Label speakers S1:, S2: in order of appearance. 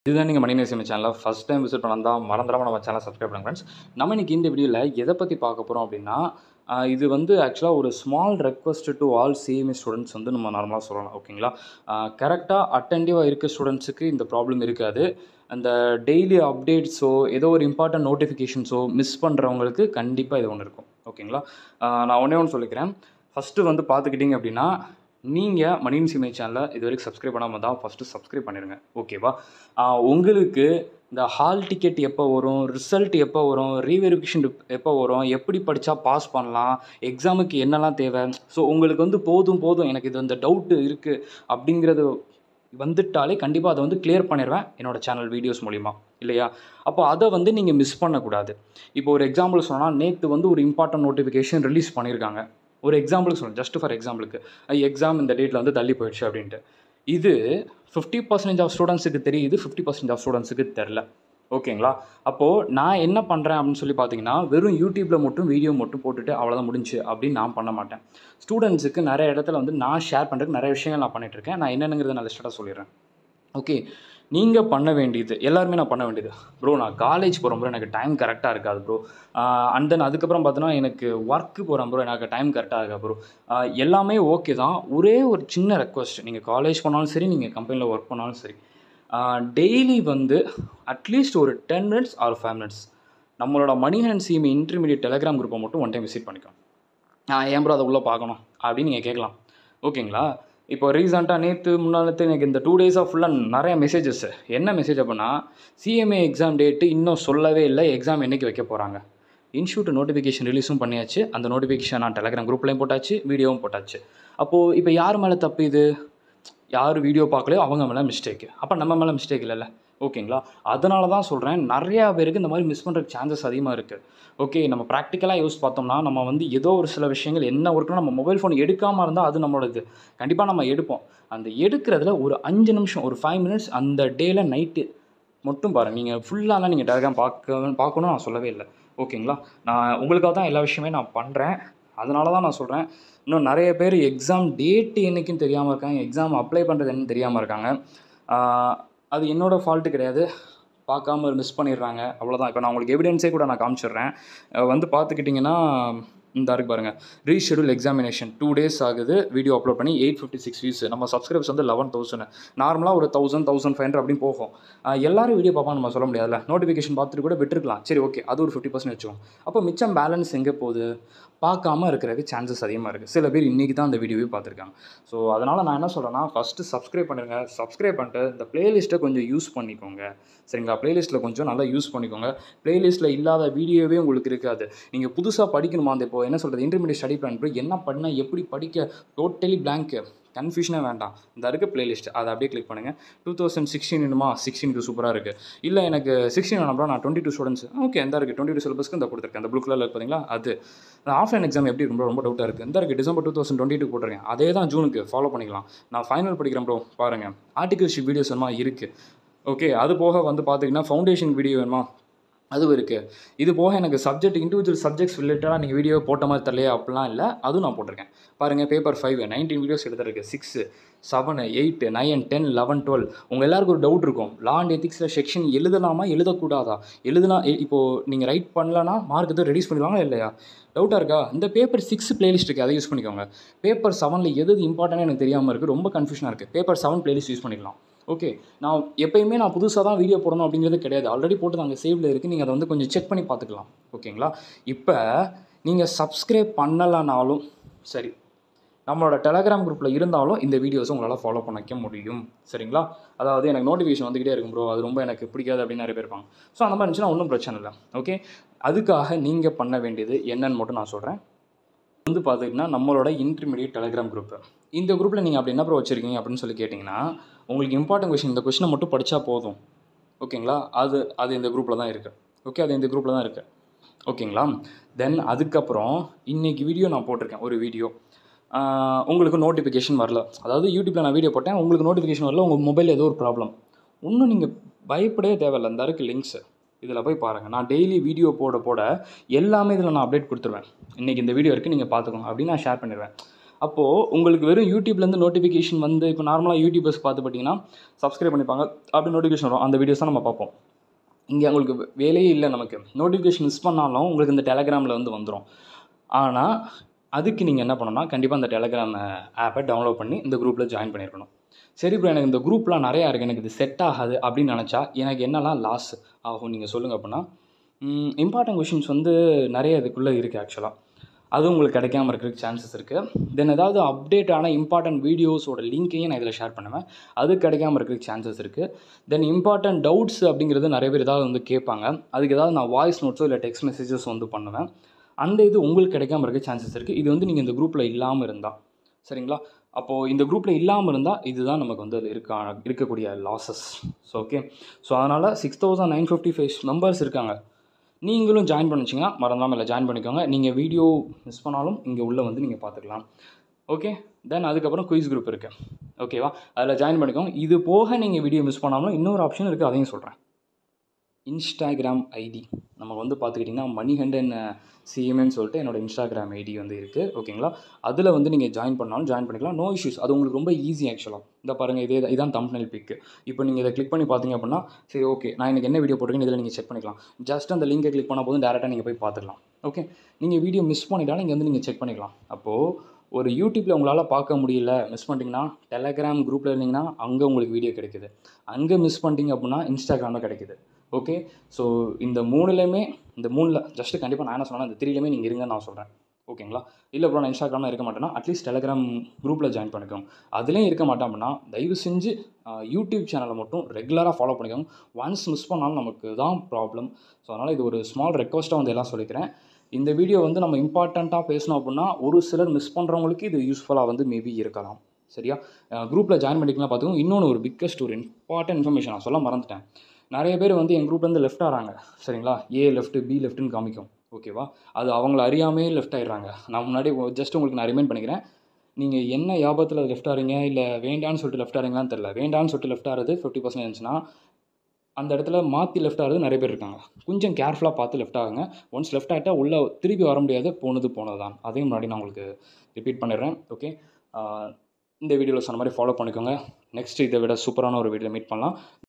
S1: இதுதான் நீங்கள் மணி நேசியம் சேனலில் ஃபஸ்ட் டைம் விசிட் பண்ணா மறந்துடாமல் நம்ம சேனலை சப்ஸ்கிரைப் பண்ணுங்க ஃப்ரெண்ட்ஸ் நம்ம இன்னைக்கு இந்த வீடியோவில் எதை பற்றி பார்க்க போகிறோம் அப்படின்னா ஆஹ் இது வந்து ஆக்சுவலாக ஒரு small request to all CMA students வந்து நம்ம நார்மலாக சொல்லலாம் ஓகேங்களா கரெக்டாக அட்டென்டிவாக இருக்க ஸ்டூடெண்ட்ஸுக்கு இந்த ப்ராப்ளம் இருக்காது அந்த டெய்லி அப்டேட்ஸோ ஏதோ ஒரு இம்பார்ட்டன்ட் நோட்டிஃபிகேஷன்ஸோ மிஸ் பண்ணுறவங்களுக்கு கண்டிப்பாக இது ஒன்று இருக்கும் ஓகேங்களா ஆஹ் நான் ஒன்றே ஒன்று சொல்லிக்கிறேன் ஃபஸ்ட்டு வந்து பார்த்துக்கிட்டிங்க அப்படின்னா நீங்கள் மணியின் சிமை சேனலை இது வரைக்கும் சப்ஸ்கிரைப் பண்ணாமல் தான் ஃபஸ்ட்டு சப்ஸ்கிரைப் பண்ணிடுங்க ஓகேவா ஆஹ் உங்களுக்கு இந்த ஹால் டிக்கெட் எப்போ வரும் ரிசல்ட் எப்போ வரும் ரீவெரிஃபிகேஷன் எப்போ வரும் எப்படி படித்தா பாஸ் பண்ணலாம் எக்ஸாமுக்கு என்னெல்லாம் தேவை ஸோ உங்களுக்கு வந்து போதும் போதும் எனக்கு இது அந்த டவுட்டு இருக்குது அப்படிங்கிறது வந்துட்டாலே கண்டிப்பாக அதை வந்து கிளியர் பண்ணிடுவேன் என்னோடய சேனல் வீடியோஸ் மூலிமா இல்லையா அப்போ அதை வந்து நீங்கள் மிஸ் பண்ணக்கூடாது இப்போ ஒரு எக்ஸாம்பிள் சொன்னால் நேற்று வந்து ஒரு இம்பார்ட்டன்ட் நோட்டிஃபிகேஷன் ரிலீஸ் பண்ணியிருக்காங்க ஒரு எக்ஸாம்பிளுக்கு சொல்லுங்கள் ஜஸ்ட் ஃபார் எக்ஸாம்பிளுக்கு எக்ஸாம் இந்த டேட்டில் வந்து தள்ளி போயிடுச்சு அப்படின்ட்டு இது ஃபிஃப்டி பர்சன்டேஜ் ஆஃப் ஸ்டூடெண்ட்ஸுக்கு தெரியுது ஃபிஃப்டி பர்சன்டேஜ் ஆஃப் ஸ்டூடெண்ட்ஸுக்கு தெரில ஓகேங்களா அப்போது நான் என்ன பண்ணுறேன் அப்படின்னு சொல்லி பார்த்தீங்கன்னா வெறும் யூடியூப்பில் மட்டும் வீடியோ மட்டும் போட்டுட்டு அவ்வளோதான் முடிஞ்சு அப்படின்னு நான் பண்ண மாட்டேன் ஸ்டூடெண்ட்ஸுக்கு நிறைய இடத்துல வந்து நான் ஷேர் பண்ணுறதுக்கு நிறைய விஷயங்கள் நான் பண்ணிகிட்ருக்கேன் நான் என்னென்னங்கிறத நான் லிஸ்ட்டாக சொல்லிடுறேன் ஓகே நீங்கள் பண்ண வேண்டியது எல்லாருமே நான் பண்ண வேண்டியது ப்ரோ நான் காலேஜ் போகிறேன் ப்ரோ எனக்கு டைம் கரெக்டாக இருக்காது ப்ரோ அண்ட் தென் அதுக்கப்புறம் பார்த்தோன்னா எனக்கு ஒர்க்கு போகிறேன் ப்ரோ எனக்கு டைம் கரெக்டாக இருக்கா ப்ரோ எல்லாமே ஓகே தான் ஒரே ஒரு சின்ன ரெக்வஸ்ட் நீங்கள் காலேஜ் போனாலும் சரி நீங்கள் கம்பெனியில் ஒர்க் பண்ணாலும் சரி டெய்லி வந்து அட்லீஸ்ட் ஒரு ten minutes or five minutes நம்மளோட மணி ஹேண்ட் சிஎம் இன்டர்மீடியட் டெலிகிராம் குரூப்பை மட்டும் ஒன் டைம் விசிட் பண்ணிக்கோ நான் ஏன் ப்ரோ அதை உள்ளே பார்க்கணும் அப்படின்னு நீங்கள் கேட்கலாம் ஓகேங்களா இப்போ ரீசெண்டாக நேற்று முன்னாடி எனக்கு இந்த டூ டேஸாக ஃபுல்லாக நிறைய மெசேஜஸ் என்ன மெசேஜ் அப்படின்னா சிஎம்ஏ எக்ஸாம் டேட்டு இன்னும் சொல்லவே இல்லை எக்ஸாம் என்றைக்கு வைக்க போகிறாங்க இன்ஸ்டியூட் நோட்டிஃபிகேஷன் ரிலீஸும் பண்ணியாச்சு அந்த நோட்டிஃபிகேஷன் நான் டெலகிராம் குரூப்லேயும் போட்டாச்சு வீடியோவும் போட்டாச்சு அப்போது இப்போ யார் மேலே தப்பு இது யார் வீடியோ பார்க்கலையோ அவங்க மேலே மிஸ்டேக்கு அப்போ நம்ம மேலே மிஸ்டேக் இல்லைல்ல ஓகேங்களா அதனால தான் சொல்கிறேன் நிறையா பேருக்கு இந்த மாதிரி மிஸ் பண்ணுறதுக்கு சான்சஸ் அதிகமாக இருக்குது ஓகே நம்ம ப்ராக்டிக்கலாக யூஸ் பார்த்தோம்னா நம்ம வந்து ஏதோ ஒரு சில விஷயங்கள் என்ன ஒர்க்குனா நம்ம மொபைல் ஃபோன் எடுக்காமல் இருந்தால் அது நம்மளோடது கண்டிப்பாக நம்ம எடுப்போம் அந்த எடுக்கிறதுல ஒரு அஞ்சு நிமிஷம் ஒரு ஃபைவ் மினிட்ஸ் அந்த டேயில் நைட்டு மட்டும் பாருங்கள் நீங்கள் ஃபுல்லாலாம் நீங்கள் டேரக்டாக பார்க்க பார்க்கணும் நான் சொல்லவே இல்லை ஓகேங்களா நான் உங்களுக்காக தான் எல்லா விஷயமே நான் பண்ணுறேன் அதனால தான் நான் சொல்கிறேன் இன்னும் நிறைய பேர் எக்ஸாம் டேட்டு என்றைக்குன்னு தெரியாமல் இருக்காங்க எக்ஸாம் அப்ளை பண்ணுறது என்னன்னு தெரியாமல் இருக்காங்க ஆஹ் அது என்னோடய ஃபால்ட்டு கிடையாது பார்க்காம மிஸ் பண்ணிடுறாங்க அவ்வளோதான் இப்போ நான் உங்களுக்கு எவிடன்ஸே கூட நான் காமிச்சிடுறேன் அஹ் வந்து பார்த்துக்கிட்டிங்கன்னா இந்த இருக்கு பாருங்கள் ரீஷெடியூல் எக்ஸாமினேஷன் டூ டேஸ் ஆகுது வீடியோ அப்லோட் பண்ணி எயிட் ஃபிஃப்டி சிக்ஸ் வியூஸ் நம்ம சப்ஸ்கிரைப்ஸ் வந்து லெவன் தௌசண்ட் நார்மலாக ஒரு தௌசண்ட் தௌசண்ட் ஃபைவ் ஹண்ட்ரட் அப்படின்னு போகும் ஆஹ் எல்லாரும் வீடியோ பார்ப்பாங்க நம்ம சொல்ல முடியாதுல்ல நோட்டிஃபிகேஷன் பார்த்துட்டு கூட விட்டுருக்கலாம் சரி ஓகே அது ஒரு ஃபிஃப்டி பர்சன்ட் வச்சுக்கோங்க அப்போ மிச்சம் பேலன்ஸ் எங்கே போகுது பார்க்காம இருக்கிறதுக்கு சான்சஸ் அதிகமாக இருக்குது சில பேர் இன்றைக்கி தான் அந்த வீடியோவே பார்த்துருக்காங்க ஸோ அதனால் நான் என்ன சொல்கிறேன்னா ஃபஸ்ட்டு சப்ஸ்கிரைப் பண்ணிடுங்க சப்ஸ்கிரைப் பண்ணிட்டு இந்த ப்ளேலிஸ்ட்டை கொஞ்சம் யூஸ் பண்ணிக்கோங்க சரிங்களா ப்ளேலிஸ்ட்டில் கொஞ்சம் நல்லா யூஸ் பண்ணிக்கோங்க ப்ளேலிஸ்ட்டில் இல்லாத வீடியோவே உங்களுக்கு இருக்காது நீங்கள் புதுசாக படிக்கணுமா அந்த இப்போ என்ன சொல்கிறது இன்டர்மீடியட் ஸ்டடி பிளான் போய் என்ன பண்ணால் எப்படி படிக்க டோட்டலி blank கன்ஃபியூஷனே வேண்டாம் இந்த இருக்க பிளேலிஸ்ட் அதை அப்படியே கிளிக் பண்ணுங்கள் டூ தௌசண்ட் சிக்ஸ்டீன் வேணுமா சிக்ஸ்டீனுக்கு சூப்பராக இருக்குது இல்லை எனக்கு சிக்ஸ்டீன் வேணாம் bro, நான் டுவெண்ட்டி டூ ஸ்டூடெண்ட்ஸ் ஓகே எந்த இருக்குது டுவெண்ட்டி டூ சிலபஸ்க்கு இந்த கொடுத்துருக்கேன் அந்த ப்ளூ கலரில் இருக்கு பார்த்தீங்களா அது ஆஃப்லைன் எக்ஸாம் எப்படி இருக்கும் bro? ரொம்ப டவுட்டாக இருக்குது இந்த இருக்குது December two thousand twenty two போட்டிருக்கேன் அதே தான் ஜூனுக்கு ஃபாலோ பண்ணிக்கலாம் நான் ஃபைனல் படிக்கிறேன் ப்ரோ பாருங்கள் ஆர்டிகல்ஷிப் வீடியோஸ் வேணுமா இருக்குது ஓகே அது போக வந்து பார்த்தீங்கன்னா ஃபவுண்டேஷன் வீடியோ வேணுமா அதுவும் இருக்குது இது போக எனக்கு சப்ஜெக்ட் இண்டிவிஜுவல் சப்ஜெக்ட்ஸ் ரிலேட்டடாக நீங்கள் வீடியோ போட்ட மாதிரி தரலையே அப்படிலாம் இல்லை அதுவும் நான் போட்டிருக்கேன் பாருங்கள் பேப்பர் ஃபைவ் நைன்டீன் வீடியோஸ் எடுத்துருக்கு six seven eight nine ten eleven twelve உங்கள் எல்லாருக்கும் ஒரு டவுட் இருக்கும் லா அண்ட் எத்திக்ஸில் செக்ஷன் எழுதலாமா எழுதக்கூடாதா எழுதுனா இ- இப்போது நீங்கள் ரைட் பண்ணலன்னா மார்க் எதுவும் ரெடியூஸ் பண்ணிடுவாங்க இல்லையா டவுட்டாக இருக்கா இந்த பேப்பர் சிக்ஸ் பிளேலிஸ்ட் இருக்குது அதை யூஸ் பண்ணிக்கோங்க பேப்பர் செவனில் எது இம்பார்ட்டன்ட் எனக்கு தெரியாமல் இருக்குது ரொம்ப கன்ஃபியூஷனாக இருக்குது பேப்பர் செவன் பிளேலிஸ்ட் யூஸ் பண்ணிக்கலாம் ஓகே நான் எப்பயுமே நான் புதுசாக தான் வீடியோ போடணும் அப்படிங்கிறது கிடையாது ஆல்ரெடி போட்டு அங்கே சேவ்ல இருக்குது நீங்கள் அதை வந்து கொஞ்சம் செக் பண்ணி பார்த்துக்கலாம் ஓகேங்களா இப்போ நீங்கள் சப்ஸ்கிரைப் பண்ணலைனாலும் சரி நம்மளோட டெலகிராம் குரூப்பில் இருந்தாலும் இந்த வீடியோஸை உங்களால் ஃபாலோ பண்ணிக்க முடியும் சரிங்களா அதாவது எனக்கு நோட்டிஃபிகேஷன் வந்துக்கிட்டே இருக்கும் ப்ரோ அது ரொம்ப எனக்கு பிடிக்காது அப்படின்னு நிறைய பேர் இருப்பாங்க ஸோ அந்த மாதிரி இருந்துச்சுன்னா ஒன்றும் பிரச்சனை இல்லை ஓகே அதுக்காக நீங்கள் பண்ண வேண்டியது என்னன்னு மட்டும் நான் சொல்கிறேன் வந்து பார்த்திங்கன்னா நம்மளோட இன்டர்மீடியட் டெலிகிராம் குரூப் இந்த குரூப்பில் நீங்கள் அப்படி என்ன ப்ரோ வச்சுருக்கீங்க அப்படின்னு சொல்லி கேட்டிங்கன்னா உங்களுக்கு இம்பார்ட்டன்ட் கொஷின் இந்த கொஷினை மட்டும் படித்தா போதும் ஓகேங்களா அது அது இந்த குரூப்பில் தான் இருக்குது ஓகே அது இந்த குரூப்பில் தான் இருக்குது ஓகேங்களா தென் அதுக்கப்புறம் இன்றைக்கி வீடியோ நான் போட்டிருக்கேன் ஒரு வீடியோ உங்களுக்கு நோட்டிஃபிகேஷன் வரல அதாவது யூடியூப்பில் நான் வீடியோ போட்டேன் உங்களுக்கு நோட்டிஃபிகேஷன் வரல உங்கள் மொபைலில் ஏதோ ஒரு ப்ராப்ளம் இன்னும் நீங்கள் பயப்படவே தேவையில்ல இந்த இருக்குது லிங்க்ஸு இதில் போய் பாருங்கள் நான் டெய்லி வீடியோ போட போட எல்லாமே இதில் நான் அப்டேட் கொடுத்துருவேன் இன்றைக்கி இந்த வீடியோ இருக்குது நீங்கள் பார்த்துக்கோங்க அப்படின்னு நான் ஷேர் பண்ணிடுவேன் அப்போது உங்களுக்கு வெறும் யூடியூப்லேருந்து நோட்டிஃபிகேஷன் வந்து இப்போ நார்மலாக யூடியூபர்ஸ் பார்த்து பார்த்தீங்கன்னா சப்ஸ்கிரைப் பண்ணிப்பாங்க அப்படி நோட்டிஃபிகேஷன் வரும் அந்த வீடியோஸ் தான் நம்ம பார்ப்போம் இங்கே உங்களுக்கு வே- வேலையே இல்லை நமக்கு நோட்டிஃபிகேஷன் மிஸ் பண்ணாலும் உங்களுக்கு இந்த டெலகிராமில் வந்து வந்துடும் ஆனால் அதுக்கு நீங்கள் என்ன பண்ணணும்னா கண்டிப்பாக இந்த டெலகிராம் ஆப்பை டவுன்லோட் பண்ணி இந்த குரூப்பில் ஜாயின் பண்ணியிருக்கணும் சரி ப்ரோ எனக்கு இந்த குரூப்லாம் நிறையா இருக்குது எனக்கு இது செட் ஆகாது அப்படின்னு நினச்சா எனக்கு என்னெல்லாம் லாஸ் ஆகும் நீங்கள் சொல்லுங்கள் அப்படின்னா இம்பார்ட்டன்ட் கொஷின்ஸ் வந்து நிறைய இதுக்குள்ளே இருக்குது ஆக்சுவலாக அது உங்களுக்கு கிடைக்காம இருக்கிறதுக்கு சான்சஸ் இருக்குது தென் ஏதாவது அப்டேட்டான இம்பார்ட்டன்ட் வீடியோஸோட லிங்க்கையும் நான் இதில் ஷேர் பண்ணுவேன் அது கிடைக்காம இருக்கிறதுக்கு சான்சஸ் இருக்குது தென் இம்பார்ட்டன்ட் டவுட்ஸ் அப்படிங்கிறது நிறைய பேர் ஏதாவது வந்து கேட்பாங்க அதுக்கு ஏதாவது நான் வாய்ஸ் நோட்ஸோ இல்லை டெக்ஸ்ட் மெசேஜஸ் வந்து பண்ணுவேன் அந்த இது உங்களுக்கு கிடைக்காம இருக்க சான்சஸ் இருக்குது இது வந்து நீங்கள் இந்த குரூப்பில் இல்லாமல் இருந்தால் சரிங்களா அப்போது இந்த குரூப்பில் இல்லாமல் இருந்தால் இதுதான் நமக்கு வந்து அதில் இருக்கா இருக்கக்கூடிய லாசஸ் ஸோ ஓகே ஸோ அதனால் six thousand nine fifty five members இருக்காங்க நீங்களும் ஜாயின் பண்ணிச்சிங்கன்னா மறந்தாமல் இல்லை ஜாயின் பண்ணிக்கோங்க நீங்கள் வீடியோ மிஸ் பண்ணாலும் இங்கே உள்ளே வந்து நீங்கள் பார்த்துக்கலாம் ஓகே தென் அதுக்கப்புறம் குயிஸ் குரூப் இருக்குது ஓகேவா அதில் ஜாயின் பண்ணிக்கோங்க இது போக நீங்கள் வீடியோ மிஸ் பண்ணாமலும் இன்னொரு ஆப்ஷன் இருக்குது அதையும் சொல்கிறேன் இன்ஸ்டாகிராம் ஐடி நமக்கு வந்து பார்த்துக்கிட்டிங்கன்னா மணிகண்டன் சிஎம்என்னு சொல்லிட்டு என்னோட இன்ஸ்டாகிராம் ஐடி வந்து இருக்குது ஓகேங்களா அதில் வந்து நீங்கள் ஜாயின் பண்ணாலும் ஜாயின் பண்ணிக்கலாம் நோ இஷ்யூஸ் அது உங்களுக்கு ரொம்ப ஈஸி ஆக்சுவலாக இந்த பாருங்கள் இதே இதான் தம்ப்னல் பிக்கு இப்போ நீங்கள் இதை கிளிக் பண்ணி பார்த்தீங்க அப்படின்னா சரி ஓகே நான் எனக்கு என்ன வீடியோ போட்டிருக்கேன்னு இதில் நீங்கள் செக் பண்ணிக்கலாம் ஜஸ்ட் அந்த லிங்கை கிளிக் பண்ணால் போதும் டேரெக்டாக நீங்கள் போய் பார்த்துக்கலாம் ஓகே நீங்கள் வீடியோ மிஸ் பண்ணிட்டாலும் இங்கே வந்து நீங்கள் செக் பண்ணிக்கலாம் அப்போது ஒரு யூடியூப்பில் உங்களால் பார்க்க முடியல மிஸ் பண்ணிட்டீங்கன்னா டெலகிராம் குரூப்பில் இருந்தீங்கன்னா அங்கே உங்களுக்கு வீடியோ கிடைக்குது அங்கே மிஸ் பண்ணிட்டீங்க அப்படின்னா இன்ஸ்டாகிராமில் கிடைக்குது ஓகே ஸோ இந்த மூணுலேயுமே இந்த மூணில் ஜஸ்ட்டு கண்டிப்பாக நான் என்ன சொன்னேன் இந்த த்ரீலையுமே நீங்கள் இருங்கன்னு நான் சொல்கிறேன் ஓகேங்களா இல்லை ப்ரோ நான் இன்ஸ்டாகிராமில் இருக்க மாட்டேன்னா அட்லீஸ்ட் டெலகிராம் குரூப்பில் ஜாயின் பண்ணிக்கோங்க அதுலேயும் இருக்க மாட்டேன் அப்படின்னா தயவு செஞ்சு ஆஹ், யூடியூப் சேனலை மட்டும் ரெகுலராக ஃபாலோ பண்ணிக்கோங்க ஒன்ஸ் மிஸ் பண்ணாலும் நமக்கு தான் ப்ராப்ளம் ஸோ அதனால் இது ஒரு ஸ்மால் ரெக்வஸ்ட்டாக வந்து எல்லாம் சொல்லிக்கிறேன் இந்த வீடியோ வந்து நம்ம இம்பார்ட்டண்ட்டாக பேசணும் அப்படின்னா ஒரு சிலர் மிஸ் பண்ணுறவங்களுக்கு இது யூஸ்ஃபுல்லாக வந்து மேபி இருக்கலாம் சரியா குரூப்பில் ஜாயின் பண்ணிக்கலாம் பார்த்துக்கோங்க இன்னொன்று ஒரு பிக்கஸ்ட் ஒரு இம்பார்ட்டன்ட் இன்ஃபர்மேஷன் நான் சொல்ல மறந்துட்டேன் நிறைய பேர் வந்து என் குரூப்லேருந்து லெஃப்ட் ஆகிறாங்க சரிங்களா ஏ லெஃப்ட்டு பி லெஃப்ட்டுன்னு காமிக்கும் ஓகேவா அது அவங்கள அறியாமே லெஃப்ட் ஆயிடுறாங்க நான் முன்னாடி ஜஸ்ட் உங்களுக்கு நான் ரிமைண்ட் பண்ணிக்கிறேன் நீங்கள் என்ன யாபத்தில் லெஃப்ட் ஆறீங்க இல்லை வேண்டான்னு சொல்லிட்டு லெஃப்ட் ஆறீங்களான்னு தெரில வேண்டான்னு சொல்லிட்டு லெஃப்ட் ஆகிறது ஃபிஃப்டி பர்சன்ட் இருந்துச்சுன்னா அந்த இடத்துல மாற்றி லெஃப்ட் ஆகிறது நிறைய பேர் இருக்காங்க கொஞ்சம் கேர்ஃபுல்லாக பார்த்து லெஃப்ட் ஆகுங்க ஒன்ஸ் லெஃப்ட் ஆகிட்டா உள்ளே திருப்பி வர முடியாது போனது போனது தான் அதையும் முன்னாடி நான் உங்களுக்கு ரிப்பீட் பண்ணிடுறேன் ஓகே இந்த வீடியோவில் சொன்ன மாதிரி ஃபாலோ பண்ணிக்கோங்க நெக்ஸ்ட் இதை விட சூப்பரான ஒரு வீடியோ மீட் பண்ணலாம்